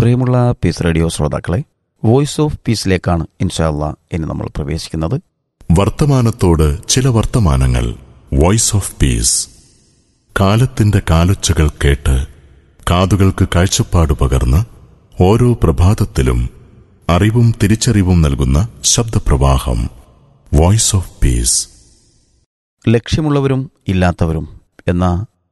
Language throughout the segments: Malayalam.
പ്രിയമുള്ള പീസ് റേഡിയോ ശ്രോതാക്കളെ വോയിസ് ഓഫ് പീസിലേക്കാണ് ഇൻഷാല്ല ഇനി നമ്മൾ പ്രവേശിക്കുന്നത് വർത്തമാനത്തോട് ചില വർത്തമാനങ്ങൾ വോയിസ് ഓഫ് പീസ് കാലത്തിന്റെ കാലൊച്ചകൾ കേട്ട് കാതുകൾക്ക് കാഴ്ചപ്പാട് പകർന്ന് ഓരോ പ്രഭാതത്തിലും അറിവും തിരിച്ചറിവും നൽകുന്ന ശബ്ദപ്രവാഹം വോയിസ് ഓഫ് പീസ് ലക്ഷ്യമുള്ളവരും ഇല്ലാത്തവരും എന്ന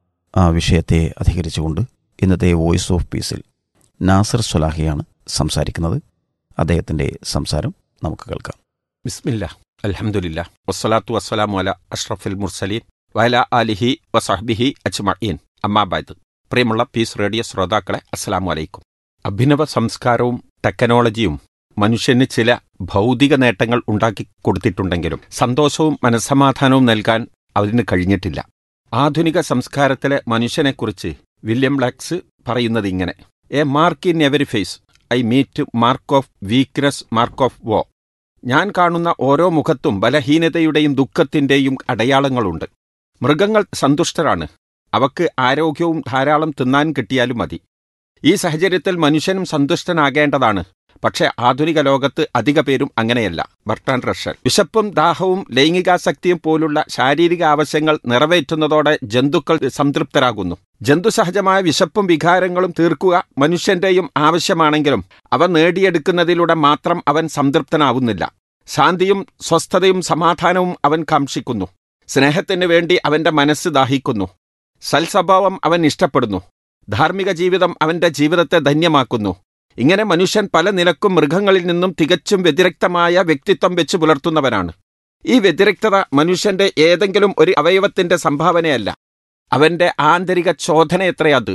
ആ വിഷയത്തെ അധികരിച്ചുകൊണ്ട് ഇന്നത്തെ വോയിസ് ഓഫ് പീസിൽ നാസർ സ്വലാഹിയാണ് സംസാരിക്കുന്നത് അദ്ദേഹത്തിൻ്റെ സംസാരം നമുക്ക് കേൾക്കാം ബിസ്മില്ല അൽഹംദുലില്ല വസ്സലാത്തു വസ്സലാമു അല അഷ്റഫുൽ മുർസലീൻ വയല ആലിഹി വസഹ്ബിഹി അജ്മഈൻ അമ്മാബാദ് പ്രിയമുള്ള പീസ് റേഡിയോ ശ്രോതാക്കളെ അസ്സലാമു അലൈക്കും അഭിനവ സംസ്കാരവും ടെക്നോളജിയും മനുഷ്യന് ചില ഭൗതിക നേട്ടങ്ങൾ ഉണ്ടാക്കി കൊടുത്തിട്ടുണ്ടെങ്കിലും സന്തോഷവും മനസ്സമാധാനവും നൽകാൻ അതിന് കഴിഞ്ഞിട്ടില്ല ആധുനിക സംസ്കാരത്തിലെ മനുഷ്യനെക്കുറിച്ച് വില്യം ബ്ലാക്സ് പറയുന്നത് ഇങ്ങനെ a mark in every face I meet mark of weakness mark of woe ഞാൻ കാണുന്ന ഓരോ മുഖത്തും ബലഹീനതയുടെയും ദുഃഖത്തിന്റെയും അടയാളങ്ങളുണ്ട് മൃഗങ്ങൾ സന്തുഷ്ടരാണ് അവക്ക് ആരോഗ്യവും ധാരാളം തിന്നാൻ കിട്ടിയാലും മതി ഈ സാഹചര്യത്തിൽ മനുഷ്യനും സന്തുഷ്ടനാകേണ്ടതാണ് പക്ഷേ ആധുനിക ലോകത്ത് അധിക പേരും അങ്ങനെയല്ല ബർട്ടാൻ റഷൽ വിശപ്പും ദാഹവും ലൈംഗികാസക്തിയും പോലുള്ള ശാരീരിക ആവശ്യങ്ങൾ നിറവേറ്റുന്നതോടെ ജന്തുക്കൾ സംതൃപ്തരാകുന്നു ജന്തുസഹജമായ വിശപ്പും വികാരങ്ങളും തീർക്കുക മനുഷ്യന്റെയും ആവശ്യമാണെങ്കിലും അവ നേടിയെടുക്കുന്നതിലൂടെ മാത്രം അവൻ സംതൃപ്തനാവുന്നില്ല ശാന്തിയും സ്വസ്ഥതയും സമാധാനവും അവൻ കാക്ഷിക്കുന്നു സ്നേഹത്തിന് വേണ്ടി അവന്റെ മനസ്സ് ദാഹിക്കുന്നു സൽസ്വഭാവം അവൻ ഇഷ്ടപ്പെടുന്നു ധാർമ്മിക ജീവിതം അവന്റെ ജീവിതത്തെ ധന്യമാക്കുന്നു ഇങ്ങനെ മനുഷ്യൻ പല നിലക്കും മൃഗങ്ങളിൽ നിന്നും തികച്ചും വ്യതിരക്തമായ വ്യക്തിത്വം വെച്ച് പുലർത്തുന്നവനാണ് ഈ വ്യതിരക്തത മനുഷ്യന്റെ ഏതെങ്കിലും ഒരു അവയവത്തിന്റെ സംഭാവനയല്ല അവന്റെ ആന്തരിക ചോദനയത്രയത്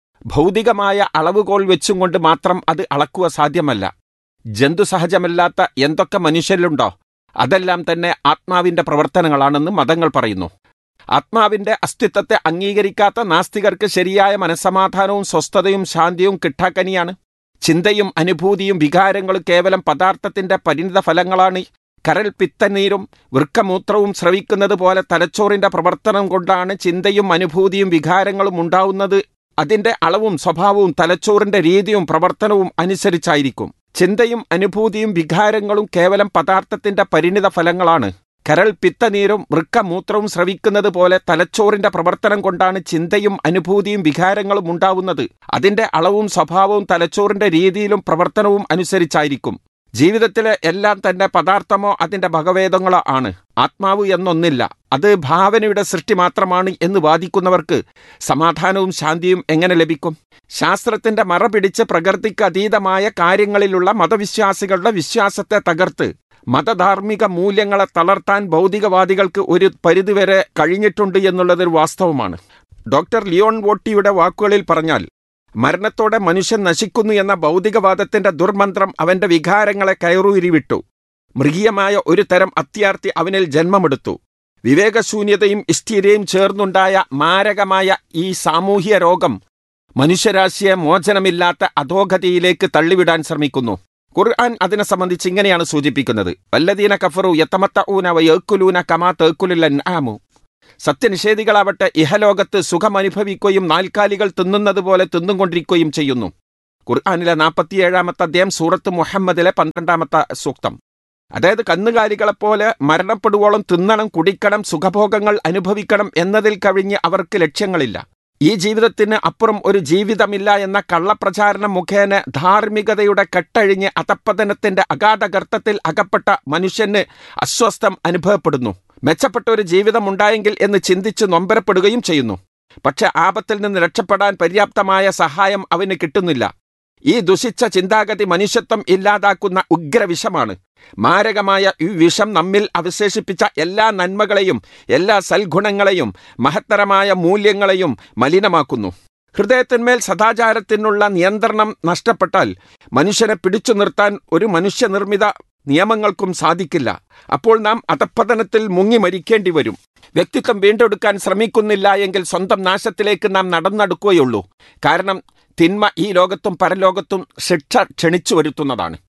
ഭൗതികമായ അളവുകോൽ വെച്ചും കൊണ്ട് മാത്രം അത് അളക്കുക സാധ്യമല്ല ജന്തുസഹജമല്ലാത്ത എന്തൊക്കെ മനുഷ്യരിലുണ്ടോ അതെല്ലാം തന്നെ ആത്മാവിന്റെ പ്രവർത്തനങ്ങളാണെന്ന് മതങ്ങൾ പറയുന്നു ആത്മാവിന്റെ അസ്തിത്വത്തെ അംഗീകരിക്കാത്ത നാസ്തികർക്ക് ശരിയായ മനസ്സമാധാനവും സ്വസ്ഥതയും ശാന്തിയും കിട്ടാക്കനിയാണ് ചിന്തയും അനുഭൂതിയും വികാരങ്ങളും കേവലം പദാർത്ഥത്തിന്റെ പരിണിത ഫലങ്ങളാണ് കരൾ പിത്തനീരും വൃക്കമൂത്രവും സ്രവിക്കുന്നത് പോലെ തലച്ചോറിന്റെ പ്രവർത്തനം കൊണ്ടാണ് ചിന്തയും അനുഭൂതിയും വികാരങ്ങളും ഉണ്ടാവുന്നത് അതിന്റെ അളവും സ്വഭാവവും തലച്ചോറിന്റെ രീതിയും പ്രവർത്തനവും അനുസരിച്ചായിരിക്കും ചിന്തയും അനുഭൂതിയും വികാരങ്ങളും കേവലം പദാർത്ഥത്തിന്റെ പരിണിത ഫലങ്ങളാണ് കരൾ പിത്തനീരും വൃക്കമൂത്രവും സ്രവിക്കുന്നത് പോലെ തലച്ചോറിന്റെ പ്രവർത്തനം കൊണ്ടാണ് ചിന്തയും അനുഭൂതിയും വികാരങ്ങളും ഉണ്ടാവുന്നത് അതിന്റെ അളവും സ്വഭാവവും തലച്ചോറിന്റെ രീതിയിലും പ്രവർത്തനവും അനുസരിച്ചായിരിക്കും ജീവിതത്തിലെ എല്ലാം തന്നെ പദാർത്ഥമോ അതിന്റെ ഭഗവേദങ്ങളോ ആണ് ആത്മാവ് എന്നൊന്നില്ല അത് ഭാവനയുടെ സൃഷ്ടി മാത്രമാണ് എന്ന് വാദിക്കുന്നവർക്ക് സമാധാനവും ശാന്തിയും എങ്ങനെ ലഭിക്കും ശാസ്ത്രത്തിന്റെ മറ പിടിച്ച് പ്രകൃതിക്ക് അതീതമായ കാര്യങ്ങളിലുള്ള മതവിശ്വാസികളുടെ വിശ്വാസത്തെ തകർത്ത് മതധാർമ്മിക മൂല്യങ്ങളെ തളർത്താൻ ഭൗതികവാദികൾക്ക് ഒരു പരിധിവരെ കഴിഞ്ഞിട്ടുണ്ട് എന്നുള്ളതൊരു വാസ്തവമാണ് ഡോക്ടർ ലിയോൺ വോട്ടിയുടെ വാക്കുകളിൽ പറഞ്ഞാൽ മരണത്തോടെ മനുഷ്യൻ നശിക്കുന്നു എന്ന ഭൗതികവാദത്തിന്റെ ദുർമന്ത്രം അവന്റെ വികാരങ്ങളെ കയറൂരിവിട്ടു മൃഗീയമായ ഒരു തരം അത്യാർത്ഥി അവനിൽ ജന്മമെടുത്തു വിവേകശൂന്യതയും ഇഷ്ടീരയും ചേർന്നുണ്ടായ മാരകമായ ഈ സാമൂഹ്യ രോഗം മനുഷ്യരാശിയെ മോചനമില്ലാത്ത അധോഗതിയിലേക്ക് തള്ളിവിടാൻ ശ്രമിക്കുന്നു ഖുർആൻ അതിനെ സംബന്ധിച്ച് ഇങ്ങനെയാണ് സൂചിപ്പിക്കുന്നത് വല്ലദീന കഫറു യത്തമത്ത ഊന വയക്കുലൂന കമാ തേക്കുലില്ലൻ ആമു സത്യനിഷേധികളാവട്ടെ ഇഹലോകത്ത് സുഖമനുഭവിക്കുകയും നാൽക്കാലികൾ തിന്നുന്നത് പോലെ തിന്നുകൊണ്ടിരിക്കുകയും ചെയ്യുന്നു ഖുർആാനിലെ നാൽപ്പത്തിയേഴാമത്തെ അധ്യായം സൂറത്ത് മുഹമ്മദിലെ പന്ത്രണ്ടാമത്തെ സൂക്തം അതായത് കന്നുകാലികളെപ്പോലെ മരണപ്പെടുവോളം തിന്നണം കുടിക്കണം സുഖഭോഗങ്ങൾ അനുഭവിക്കണം എന്നതിൽ കവിഞ്ഞ് അവർക്ക് ലക്ഷ്യങ്ങളില്ല ഈ ജീവിതത്തിന് അപ്പുറം ഒരു ജീവിതമില്ല എന്ന കള്ളപ്രചാരണം മുഖേന ധാർമ്മികതയുടെ കെട്ടഴിഞ്ഞ് അധപ്പതനത്തിന്റെ അഗാധ ഗർത്തത്തിൽ അകപ്പെട്ട മനുഷ്യന് അസ്വസ്ഥം അനുഭവപ്പെടുന്നു മെച്ചപ്പെട്ട ഒരു ജീവിതം ഉണ്ടായെങ്കിൽ എന്ന് ചിന്തിച്ച് നൊമ്പരപ്പെടുകയും ചെയ്യുന്നു പക്ഷെ ആപത്തിൽ നിന്ന് രക്ഷപ്പെടാൻ പര്യാപ്തമായ സഹായം അവന് കിട്ടുന്നില്ല ഈ ദുഷിച്ച ചിന്താഗതി മനുഷ്യത്വം ഇല്ലാതാക്കുന്ന ഉഗ്രവിഷമാണ് മാരകമായ ഈ വിഷം നമ്മിൽ അവശേഷിപ്പിച്ച എല്ലാ നന്മകളെയും എല്ലാ സൽഗുണങ്ങളെയും മഹത്തരമായ മൂല്യങ്ങളെയും മലിനമാക്കുന്നു ഹൃദയത്തിന്മേൽ സദാചാരത്തിനുള്ള നിയന്ത്രണം നഷ്ടപ്പെട്ടാൽ മനുഷ്യനെ പിടിച്ചു നിർത്താൻ ഒരു മനുഷ്യനിർമ്മിത നിയമങ്ങൾക്കും സാധിക്കില്ല അപ്പോൾ നാം അധപ്പതനത്തിൽ മുങ്ങി മരിക്കേണ്ടി വരും വ്യക്തിത്വം വീണ്ടെടുക്കാൻ ശ്രമിക്കുന്നില്ല എങ്കിൽ സ്വന്തം നാശത്തിലേക്ക് നാം നടന്നെടുക്കുകയുള്ളൂ കാരണം തിന്മ ഈ ലോകത്തും പരലോകത്തും ശിക്ഷ ക്ഷണിച്ചു വരുത്തുന്നതാണ്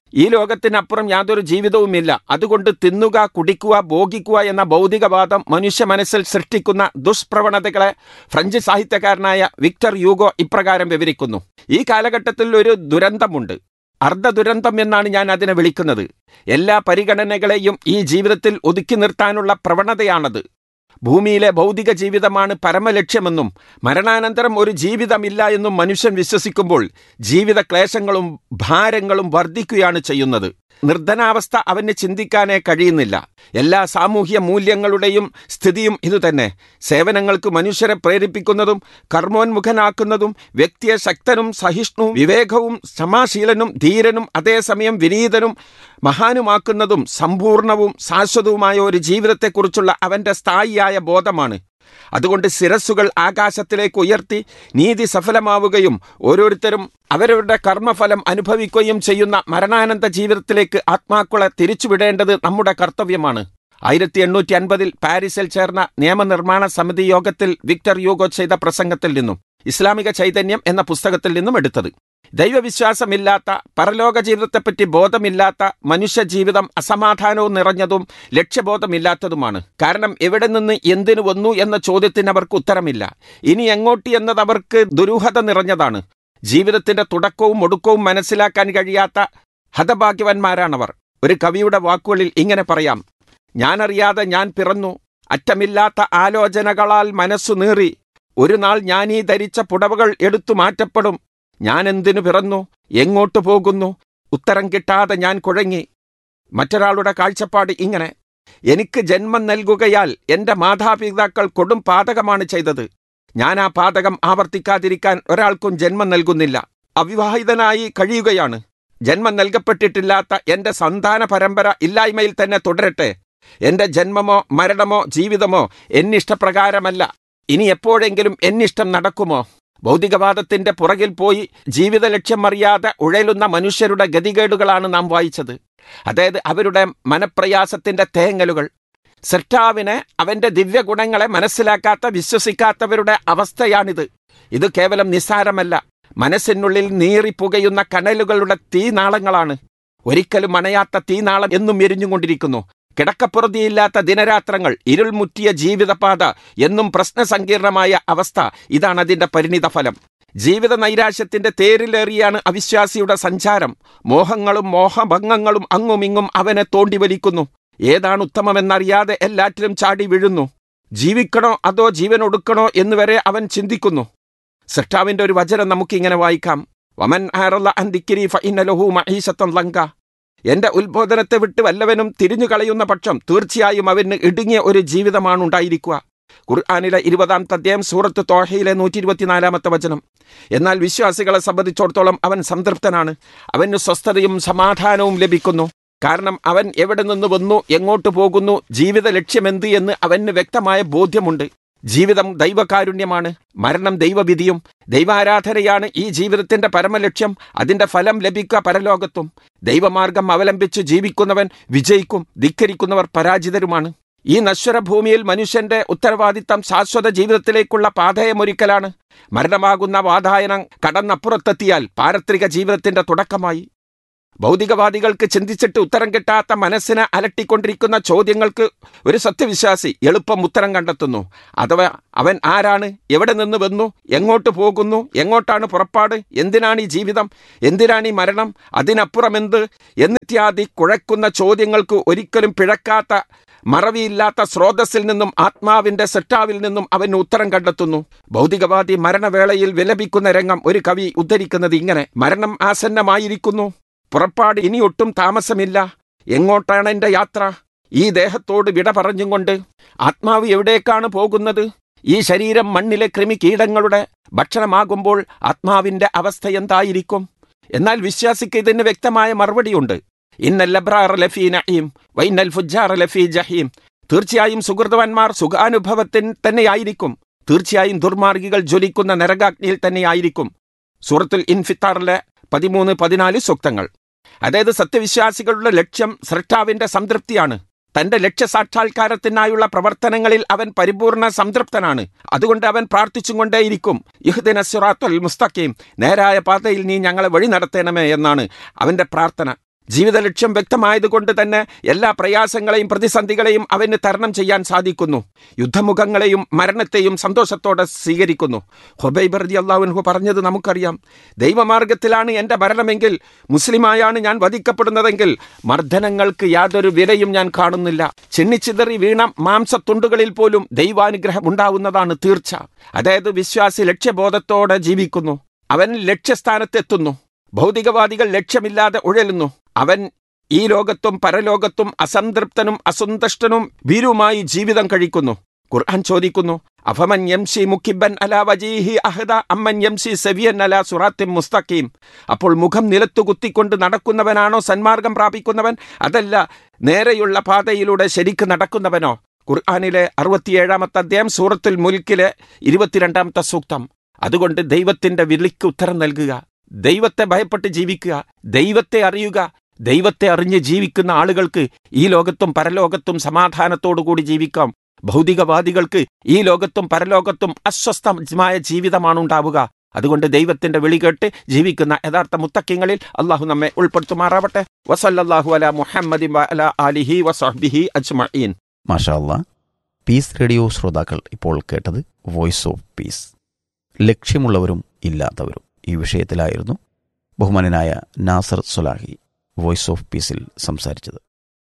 ഈ ലോകത്തിനപ്പുറം യാതൊരു ജീവിതവുമില്ല അതുകൊണ്ട് തിന്നുക കുടിക്കുക ഭോഗിക്കുക എന്ന ഭൗതികവാദം മനുഷ്യ മനസ്സിൽ സൃഷ്ടിക്കുന്ന ദുഷ്പ്രവണതകളെ ഫ്രഞ്ച് സാഹിത്യകാരനായ വിക്ടർ യൂഗോ ഇപ്രകാരം വിവരിക്കുന്നു ഈ കാലഘട്ടത്തിൽ ഒരു ദുരന്തമുണ്ട് അർദ്ധ ദുരന്തം എന്നാണ് ഞാൻ അതിനെ വിളിക്കുന്നത് എല്ലാ പരിഗണനകളെയും ഈ ജീവിതത്തിൽ ഒതുക്കി നിർത്താനുള്ള പ്രവണതയാണത് ഭൂമിയിലെ ഭൗതിക ജീവിതമാണ് പരമലക്ഷ്യമെന്നും മരണാനന്തരം ഒരു ജീവിതമില്ല എന്നും മനുഷ്യൻ വിശ്വസിക്കുമ്പോൾ ജീവിത ക്ലേശങ്ങളും ഭാരങ്ങളും വർദ്ധിക്കുകയാണ് ചെയ്യുന്നത് നിർധനാവസ്ഥ അവന് ചിന്തിക്കാനേ കഴിയുന്നില്ല എല്ലാ സാമൂഹ്യ മൂല്യങ്ങളുടെയും സ്ഥിതിയും ഇതുതന്നെ സേവനങ്ങൾക്ക് മനുഷ്യരെ പ്രേരിപ്പിക്കുന്നതും കർമ്മോന്മുഖനാക്കുന്നതും വ്യക്തിയെ ശക്തനും സഹിഷ്ണുവും വിവേകവും ക്ഷമാശീലനും ധീരനും അതേസമയം വിനീതനും മഹാനുമാക്കുന്നതും സമ്പൂർണവും ശാശ്വതവുമായ ഒരു ജീവിതത്തെക്കുറിച്ചുള്ള അവന്റെ സ്ഥായിയായ ബോധമാണ് അതുകൊണ്ട് ശിരസ്സുകൾ ആകാശത്തിലേക്ക് ഉയർത്തി നീതി സഫലമാവുകയും ഓരോരുത്തരും അവരവരുടെ കർമ്മഫലം അനുഭവിക്കുകയും ചെയ്യുന്ന മരണാനന്ത ജീവിതത്തിലേക്ക് ആത്മാക്കളെ തിരിച്ചുവിടേണ്ടത് നമ്മുടെ കർത്തവ്യമാണ് ആയിരത്തി എണ്ണൂറ്റി അൻപതിൽ പാരീസിൽ ചേർന്ന നിയമനിർമ്മാണ സമിതി യോഗത്തിൽ വിക്ടർ യൂഗോ ചെയ്ത പ്രസംഗത്തിൽ നിന്നും ഇസ്ലാമിക ചൈതന്യം എന്ന പുസ്തകത്തിൽ നിന്നും എടുത്തത് ദൈവവിശ്വാസമില്ലാത്ത പരലോക ജീവിതത്തെപ്പറ്റി ബോധമില്ലാത്ത മനുഷ്യ ജീവിതം അസമാധാനവും നിറഞ്ഞതും ലക്ഷ്യബോധമില്ലാത്തതുമാണ് കാരണം എവിടെ നിന്ന് എന്തിനു വന്നു എന്ന ചോദ്യത്തിന് അവർക്ക് ഉത്തരമില്ല ഇനി എങ്ങോട്ട് എന്നത് അവർക്ക് ദുരൂഹത നിറഞ്ഞതാണ് ജീവിതത്തിന്റെ തുടക്കവും ഒടുക്കവും മനസ്സിലാക്കാൻ കഴിയാത്ത ഹതഭാഗ്യവന്മാരാണവർ ഒരു കവിയുടെ വാക്കുകളിൽ ഇങ്ങനെ പറയാം ഞാനറിയാതെ ഞാൻ പിറന്നു അറ്റമില്ലാത്ത ആലോചനകളാൽ മനസ്സു നീറി ഒരു നാൾ ഞാൻ ഈ ധരിച്ച പുടവകൾ എടുത്തു മാറ്റപ്പെടും ഞാൻ എന്തിനു പിറന്നു എങ്ങോട്ടു പോകുന്നു ഉത്തരം കിട്ടാതെ ഞാൻ കുഴങ്ങി മറ്റൊരാളുടെ കാഴ്ചപ്പാട് ഇങ്ങനെ എനിക്ക് ജന്മം നൽകുകയാൽ എന്റെ മാതാപിതാക്കൾ കൊടും പാതകമാണ് ചെയ്തത് ഞാൻ ആ പാതകം ആവർത്തിക്കാതിരിക്കാൻ ഒരാൾക്കും ജന്മം നൽകുന്നില്ല അവിവാഹിതനായി കഴിയുകയാണ് ജന്മം നൽകപ്പെട്ടിട്ടില്ലാത്ത എന്റെ സന്താന പരമ്പര ഇല്ലായ്മയിൽ തന്നെ തുടരട്ടെ എന്റെ ജന്മമോ മരണമോ ജീവിതമോ എന്നിഷ്ടപ്രകാരമല്ല ഇനി എപ്പോഴെങ്കിലും എന്നിഷ്ടം നടക്കുമോ ഭൗതികവാദത്തിന്റെ പുറകിൽ പോയി ജീവിത ലക്ഷ്യം അറിയാതെ ഉഴലുന്ന മനുഷ്യരുടെ ഗതികേടുകളാണ് നാം വായിച്ചത് അതായത് അവരുടെ മനപ്രയാസത്തിന്റെ തേങ്ങലുകൾ സൃഷ്ടാവിനെ അവന്റെ ദിവ്യഗുണങ്ങളെ മനസ്സിലാക്കാത്ത വിശ്വസിക്കാത്തവരുടെ അവസ്ഥയാണിത് ഇത് കേവലം നിസ്സാരമല്ല മനസ്സിനുള്ളിൽ നീറിപ്പുകയുന്ന കനലുകളുടെ തീനാളങ്ങളാണ് ഒരിക്കലും അണയാത്ത തീനാളം എന്നും എരിഞ്ഞുകൊണ്ടിരിക്കുന്നു കിടക്കപ്പുറതിയില്ലാത്ത ദിനരാത്രങ്ങൾ ഇരുൾമുറ്റിയ ജീവിതപാത എന്നും പ്രശ്നസങ്കീർണമായ അവസ്ഥ ഇതാണ് അതിന്റെ പരിണിത ഫലം ജീവിത നൈരാശ്യത്തിന്റെ തേരിലേറിയാണ് അവിശ്വാസിയുടെ സഞ്ചാരം മോഹങ്ങളും മോഹഭംഗങ്ങളും അങ്ങുമിങ്ങും അവനെ തോണ്ടി വലിക്കുന്നു ഏതാണ് ഉത്തമമെന്നറിയാതെ എല്ലാറ്റിലും ചാടി വീഴുന്നു ജീവിക്കണോ അതോ ജീവൻ ഒടുക്കണോ എന്നുവരെ അവൻ ചിന്തിക്കുന്നു സൃഷ്ടാവിന്റെ ഒരു വചനം നമുക്കിങ്ങനെ വായിക്കാം വമൻ ആറല്ല അന്തിക്കിരി ഫഇന്നലഹു മഹീശത്തൻ ലങ്ക എന്റെ ഉത്ബോധനത്തെ വിട്ട് വല്ലവനും തിരിഞ്ഞു കളയുന്ന പക്ഷം തീർച്ചയായും അവന് ഇടുങ്ങിയ ഒരു ജീവിതമാണ് ഉണ്ടായിരിക്കുക ഖുർആാനിലെ ഇരുപതാം അധ്യായം സൂറത്ത് തോഹയിലെ നൂറ്റി ഇരുപത്തിനാലാമത്തെ വചനം എന്നാൽ വിശ്വാസികളെ സംബന്ധിച്ചിടത്തോളം അവൻ സംതൃപ്തനാണ് അവന് സ്വസ്ഥതയും സമാധാനവും ലഭിക്കുന്നു കാരണം അവൻ എവിടെ നിന്ന് വന്നു എങ്ങോട്ട് പോകുന്നു ജീവിത ലക്ഷ്യമെന്ത് എന്ന് അവന് വ്യക്തമായ ബോധ്യമുണ്ട് ജീവിതം ദൈവകാരുണ്യമാണ് മരണം ദൈവവിധിയും ദൈവാരാധനയാണ് ഈ ജീവിതത്തിന്റെ പരമലക്ഷ്യം അതിന്റെ ഫലം ലഭിക്കുക പരലോകത്തും ദൈവമാർഗം അവലംബിച്ച് ജീവിക്കുന്നവൻ വിജയിക്കും ധിക്കരിക്കുന്നവർ പരാജിതരുമാണ് ഈ നശ്വര ഭൂമിയിൽ മനുഷ്യന്റെ ഉത്തരവാദിത്തം ശാശ്വത ജീവിതത്തിലേക്കുള്ള പാതയമൊരുക്കലാണ് മരണമാകുന്ന വാതായനം കടന്നപ്പുറത്തെത്തിയാൽ പാരത്രിക ജീവിതത്തിന്റെ തുടക്കമായി ഭൗതികവാദികൾക്ക് ചിന്തിച്ചിട്ട് ഉത്തരം കിട്ടാത്ത മനസ്സിനെ അലട്ടിക്കൊണ്ടിരിക്കുന്ന ചോദ്യങ്ങൾക്ക് ഒരു സത്യവിശ്വാസി എളുപ്പം ഉത്തരം കണ്ടെത്തുന്നു അഥവാ അവൻ ആരാണ് എവിടെ നിന്ന് വന്നു എങ്ങോട്ട് പോകുന്നു എങ്ങോട്ടാണ് പുറപ്പാട് എന്തിനാണ് ഈ ജീവിതം എന്തിനാണ് ഈ മരണം അതിനപ്പുറം എന്ത് എന്നിത്യാദി കുഴക്കുന്ന ചോദ്യങ്ങൾക്ക് ഒരിക്കലും പിഴക്കാത്ത മറവിയില്ലാത്ത സ്രോതസ്സിൽ നിന്നും ആത്മാവിന്റെ സെറ്റാവിൽ നിന്നും അവൻ ഉത്തരം കണ്ടെത്തുന്നു ഭൗതികവാദി മരണവേളയിൽ വിലപിക്കുന്ന രംഗം ഒരു കവി ഉദ്ധരിക്കുന്നത് ഇങ്ങനെ മരണം ആസന്നമായിരിക്കുന്നു പുറപ്പാട് ഇനി ഒട്ടും താമസമില്ല എങ്ങോട്ടാണ് എന്റെ യാത്ര ഈ ദേഹത്തോട് വിട പറഞ്ഞും കൊണ്ട് ആത്മാവ് എവിടേക്കാണ് പോകുന്നത് ഈ ശരീരം മണ്ണിലെ കൃമി കീടങ്ങളുടെ ഭക്ഷണമാകുമ്പോൾ ആത്മാവിന്റെ അവസ്ഥ എന്തായിരിക്കും എന്നാൽ വിശ്വാസിക്ക് ഇതിന് വ്യക്തമായ മറുപടിയുണ്ട് ഇന്നൽ ലബ്രാർ ലഫീ നഈം വൈനൽ ഫുജാർ ലഫീ ജഹീം തീർച്ചയായും സുഹൃതവന്മാർ സുഖാനുഭവത്തിൽ തന്നെയായിരിക്കും തീർച്ചയായും ദുർമാർഗികൾ ജ്വലിക്കുന്ന നരകാഗ്നിയിൽ തന്നെയായിരിക്കും സൂറത്തുൽ ഇൻഫിത്താറിലെ പതിമൂന്ന് പതിനാല് സൂക്തങ്ങൾ അതായത് സത്യവിശ്വാസികളുടെ ലക്ഷ്യം സൃഷ്ടാവിന്റെ സംതൃപ്തിയാണ് തന്റെ ലക്ഷ്യസാക്ഷാത്കാരത്തിനായുള്ള പ്രവർത്തനങ്ങളിൽ അവൻ പരിപൂർണ സംതൃപ്തനാണ് അതുകൊണ്ട് അവൻ പ്രാർത്ഥിച്ചുകൊണ്ടേയിരിക്കും ഇഹ്ദിന സിറാത്തുൽ മുസ്തഖീം നേരായ പാതയിൽ നീ ഞങ്ങളെ വഴി നടത്തണമേ എന്നാണ് അവന്റെ പ്രാർത്ഥന ജീവിത ലക്ഷ്യം വ്യക്തമായതുകൊണ്ട് തന്നെ എല്ലാ പ്രയാസങ്ങളെയും പ്രതിസന്ധികളെയും അവന് തരണം ചെയ്യാൻ സാധിക്കുന്നു യുദ്ധമുഖങ്ങളെയും മരണത്തെയും സന്തോഷത്തോടെ സ്വീകരിക്കുന്നു ഹൊബൈബ് റതി അള്ളാഹുൻഹു പറഞ്ഞത് നമുക്കറിയാം ദൈവമാർഗത്തിലാണ് എൻ്റെ മരണമെങ്കിൽ മുസ്ലിമായാണ് ഞാൻ വധിക്കപ്പെടുന്നതെങ്കിൽ മർദ്ദനങ്ങൾക്ക് യാതൊരു വിലയും ഞാൻ കാണുന്നില്ല ചെന്നിച്ചിതറി വീണ മാംസത്തുണ്ടുകളിൽ പോലും ദൈവാനുഗ്രഹം ഉണ്ടാവുന്നതാണ് തീർച്ച അതായത് വിശ്വാസി ലക്ഷ്യബോധത്തോടെ ജീവിക്കുന്നു അവൻ ലക്ഷ്യസ്ഥാനത്തെത്തുന്നു ഭൗതികവാദികൾ ലക്ഷ്യമില്ലാതെ ഉഴലുന്നു അവൻ ഈ ലോകത്തും പരലോകത്തും അസംതൃപ്തനും അസന്തുഷ്ടനും ഭീരുമായി ജീവിതം കഴിക്കുന്നു ഖുർആൻ ചോദിക്കുന്നു അഫമൻ യംസി മുക്കിബൻ അലാ വജീഹി അഹദ അമ്മൻ യംസി സെവിയൻ അലാ സുറാത്തിൻ മുസ്തഖീം അപ്പോൾ മുഖം നിലത്തു കുത്തിക്കൊണ്ട് നടക്കുന്നവനാണോ സന്മാർഗം പ്രാപിക്കുന്നവൻ അതല്ല നേരെയുള്ള പാതയിലൂടെ ശരിക്ക് നടക്കുന്നവനോ ഖുർആാനിലെ അറുപത്തിയേഴാമത്തെ അധ്യായം സൂറത്തുൽ മുൽക്കിലെ ഇരുപത്തിരണ്ടാമത്തെ സൂക്തം അതുകൊണ്ട് ദൈവത്തിന്റെ വിളിക്ക് ഉത്തരം നൽകുക ദൈവത്തെ ഭയപ്പെട്ട് ജീവിക്കുക ദൈവത്തെ അറിയുക ദൈവത്തെ അറിഞ്ഞ് ജീവിക്കുന്ന ആളുകൾക്ക് ഈ ലോകത്തും പരലോകത്തും സമാധാനത്തോടുകൂടി ജീവിക്കാം ഭൗതികവാദികൾക്ക് ഈ ലോകത്തും പരലോകത്തും അസ്വസ്ഥമായ ജീവിതമാണ് ഉണ്ടാവുക അതുകൊണ്ട് ദൈവത്തിന്റെ വിളി കേട്ട് ജീവിക്കുന്ന യഥാർത്ഥ മുത്തക്കിങ്ങളിൽ അള്ളാഹു നമ്മെ ഉൾപ്പെടുത്തുമാറാവട്ടെ വസല്ലാഹു അല മുഹമ്മദി അല അലിഹി വസഹ്ബിഹി അജ്മഈൻ മാഷാ അല്ലാ പീസ് റേഡിയോ ശ്രോതാക്കൾ ഇപ്പോൾ കേട്ടത് വോയിസ് ഓഫ് പീസ് ലക്ഷ്യമുള്ളവരും ഇല്ലാത്തവരും ഈ വിഷയത്തിലായിരുന്നു ബഹുമാനനായ നാസർ സൊലാഹി വോയിസ് ഓഫ് പീസിൽ സംസാരിച്ചത്